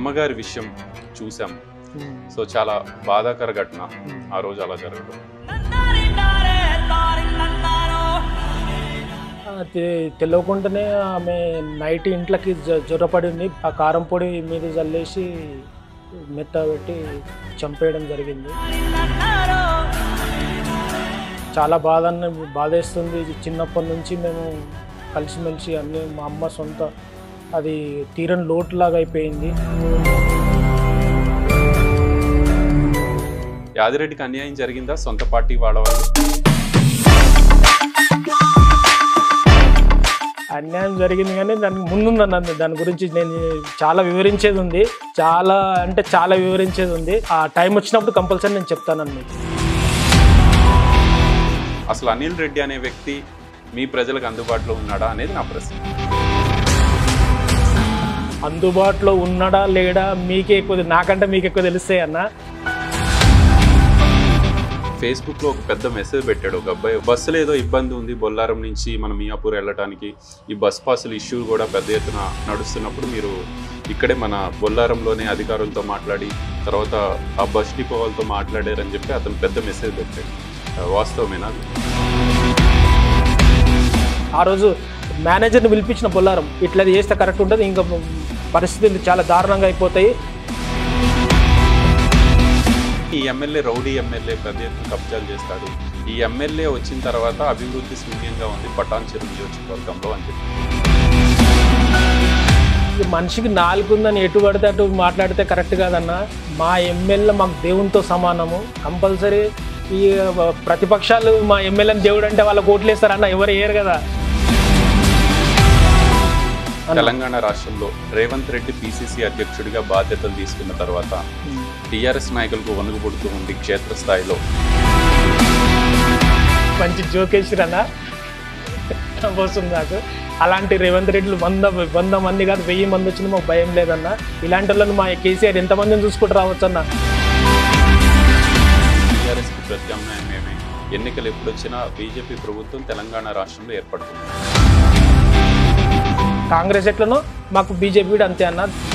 అమ్మగారి విషయం చూసాం సో చాలా బాధాకర ఘటన ఆ రోజు అలా జరగడం అది తెలియకుండానే ఆమె నైట్ ఇంట్లోకి జ- జ్వరపడింది ఆ కారం పొడి మీద చల్లేసి మెత్త పెట్టి చంపేయడం జరిగింది చాలా బాధ బాధేస్తుంది ఇది చిన్నప్పటి నుంచి మేము కలిసిమెలిసి అన్ని మా అమ్మ సొంత అది తీరని లోటులాగా అయిపోయింది యాదిరెడ్డికి అన్యాయం జరిగిందా సొంత పార్టీ వాళ్ళ వాళ్ళు అన్యాయం జరిగింది కానీ దానికి ముందుంది నన్ను దాని గురించి నేను చాలా వివరించేది ఉంది చాలా అంటే చాలా వివరించేది ఉంది ఆ టైం వచ్చినప్పుడు కంపల్సరీ నేను చెప్తానని మీకు అసలు అనిల్ రెడ్డి అనే వ్యక్తి మీ ప్రజలకు అందుబాటులో ఉన్నాడా అనేది నా ప్రశ్న అందుబాటులో ఉన్నాడా లేడా మీకే ఎక్కువ నాకంటే మీకు ఎక్కువ తెలుస్తాయి అన్న ఫేస్బుక్ లో ఒక పెద్ద మెసేజ్ పెట్టాడు ఒక అబ్బాయి బస్సులో ఏదో ఇబ్బంది ఉంది బొల్లారం నుంచి మనం మియాపూర్ వెళ్ళడానికి ఈ బస్ పాసుల ఇష్యూ కూడా పెద్ద ఎత్తున నడుస్తున్నప్పుడు మీరు ఇక్కడే మన బొల్లారంలోనే అధికారులతో మాట్లాడి తర్వాత ఆ బస్ డిపో వాళ్ళతో మాట్లాడారని చెప్పి అతను పెద్ద మెసేజ్ పెట్టాడు ఆ, వాస్తవమేనా అది? ఆ రోజు మేనేజర్ని పిలిపించిన బొల్లారం ఇట్లా అది చేస్తే కరెక్ట్ ఉంటుంది ఇంకా పరిస్థితులు చాలా దారుణంగా అయిపోతాయి ఈ ఎమ్మెల్యే రౌడీ ఎమ్మెల్యే పెద్ద ఎత్తున కబ్జాలు చేస్తాడు ఈ ఎమ్మెల్యే వచ్చిన తర్వాత అభివృద్ధి శూన్యంగా ఉంది పటాన్ చెరువు నియోజకవర్గంలో అని చెప్పి ఈ మనిషికి నాలుగుందని ఎటు పడితే అటు మాట్లాడితే కరెక్ట్ కాదన్న మా ఎమ్మెల్యే మాకు దేవునితో సమానము కంపల్సరీ ఈ ప్రతిపక్షాలు మా ఎమ్మెల్యేని దేవుడు అంటే వాళ్ళకి ఓట్లు వేస్తారన్న ఎవరు వేయరు కదా అన్న. తెలంగాణ రాష్ట్రంలో రేవంత్ రెడ్డి పిసిసి అధ్యక్షుడిగా బాధ్యతలు తీసుకున్న తర్వాత టీఆర్ఎస్ నాయకులకు వణుకు పుడుతూ ఉంది క్షేత్రస్థాయిలో మంచి జోకేశ్వరన్న వస్తుంది నాకు అలాంటి రేవంత్ రెడ్డిలు వంద వంద మంది కాదు వెయ్యి మంది వచ్చినా మాకు భయం లేదన్న ఇలాంటి వాళ్ళని మా కేసీఆర్ ఎంతమందిని చూసుకుంటూ రావచ్చు అన్న టీఆర్ఎస్కి ప్రత్యామ్నాయం ఏమే ఎన్నికలు ఎప్పుడొచ్చినా బీజేపీ ప్రభుత్వం తెలంగాణ రాష్ట్రంలో ఏర్పడుతుంది కాంగ్రెస్ ఎట్లనో మాకు బీజేపీ కూడా అంతే అన్న